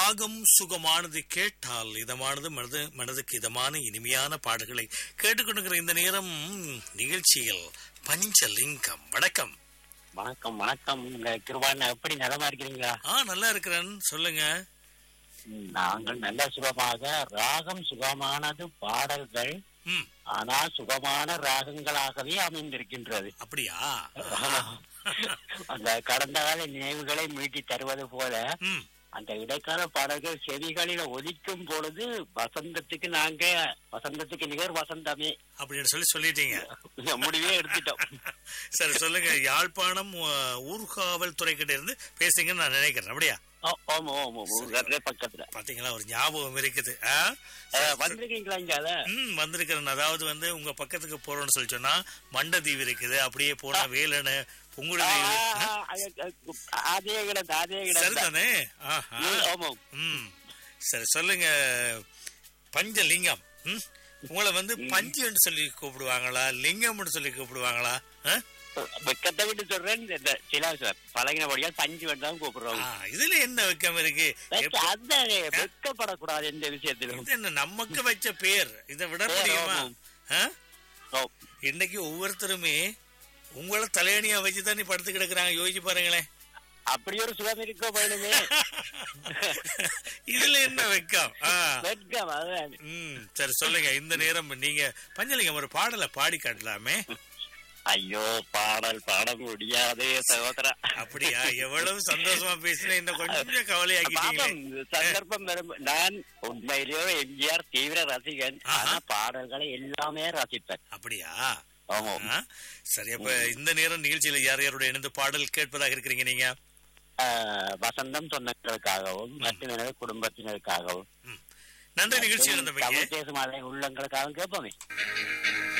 ராகம் சுகமானது கேட்டால் இதமானது மனது மனதுக்கு இதமான இனிமையான பாடல்களை கேட்டுக்கொண்டிருக்கிற இந்த நேரம் நிகழ்ச்சியில் பஞ்சலிங்கம் வணக்கம் வணக்கம் வணக்கம் உங்க கிருபான எப்படி நலமா இருக்கிறீங்களா ஆ நல்லா இருக்கிறேன் சொல்லுங்க ம், நாங்கள் நல்ல சுகமாக ராகம் சுகமானது பாடல்கள் ம் ஆனா சுகமான ராகங்களாகவே அமைந்திருக்கின்றது அப்படியா அந்த கடந்த கால நினைவுகளை மீட்டி தருவது போல ம் அந்த இடைக்கால பாடல்கள் செவிகளில் ஒலிக்கும் பொழுது வசந்தத்துக்கு நாங்க வசந்தத்துக்கு நிகர் வசந்தமே அப்படின்னு சொல்லி சொல்லிட்டீங்க முடிவே எடுத்துட்டோம் சரி சொல்லுங்க யாழ்ப்பாணம் அஹ், ஊர்காவல் துறை கிட்ட இருந்து பேசுங்கன்னு நான் நினைக்கிறேன் அப்படியா ஓ, ஆமா ஆமா ஊர்காரரே பக்கத்துல பாத்தீங்களா ஒரு ஞாபகம் இருக்குது ஆ? அஹ், வந்திருக்கீங்களா இங்க அத ம் வந்திருக்கிறேன் அதாவது வந்து உங்க பக்கத்துக்கு போறோம்னு சொல்லி சொன்னா மண்டதீவு இருக்குது அப்படியே போனா வேலனு புங்குடுதீவு ஆ, ஆ, அதே கிடந்த அதே கிடந்த சரிதானே ஆஹா. ஆமா ம் சரி சொல்லுங்க பஞ்சலிங்கம் ம் உங்களை வந்து பஞ்சுன்னு சொல்லி கூப்பிடுவாங்களா லிங்கம்னு சொல்லி கூப்பிடுவாங்களா ஆ? வெக்கத்தை விட்டு சொல்றேன் இந்த சில சார் பழகினபடியா பஞ்சு வேண்டாம் கூப்பிடுறோம் ஆ, இதுல என்ன வெக்கம் இருக்கு எப்ப- அந்த வெக்கப்படக்கூடாது எந்த விஷயத்திலும் இது என்ன நமக்கு வச்ச பேர் இதை விட முடியுமா ஆமாம். ஆ? ஓ, இன்னைக்கு ஒவ்வொருத்தருமே உங்களை தலையணியா வச்சுதான் நீ படுத்து கிடக்குறாங்க யோசிச்சு பாருங்களேன் அப்படி ஒரு சுகம் இருக்க போயிடுமே இதுல என்ன வெக்கம் ஆ. வெட்கம் அதான் ம் சரி சொல்லுங்க இந்த நேரம் நீங்க பஞ்சலிங்கம் ஒரு பாடலை பாடி காட்டலாமே ஐயோ பாடல் பாட முடியாதே சகோதரா அப்படியா எவ்வளவு சந்தோஷமா பேசின இந்த கொஞ்சம் கவலையாக்கிட்டீங்களே பாப்பம் சந்தர்ப்பம் வரும் நான் உண்மையிலேயே எம்ஜிஆர் தீவிர ரசிகன் ஆஹா. ஆனா பாடல்களை எல்லாமே ரசிப்பேன் அப்படியா ஆமா ஆ? சரி அப்ப இந்த நேரம் நிகழ்ச்சியில யார் யாரோட இணைந்து பாடல் கேட்பதாக இருக்கிறீங்க நீங்க ஆஹ், வசந்தம் சொந்தங்களுக்காகவும் மற்றும் எனது குடும்பத்தினருக்காகவும் நன்றி நிகழ்ச்சி இருந்தவங்க தமிழ் பேசும் அதை உள்ளங்களுக்காகவும் கேட்போமே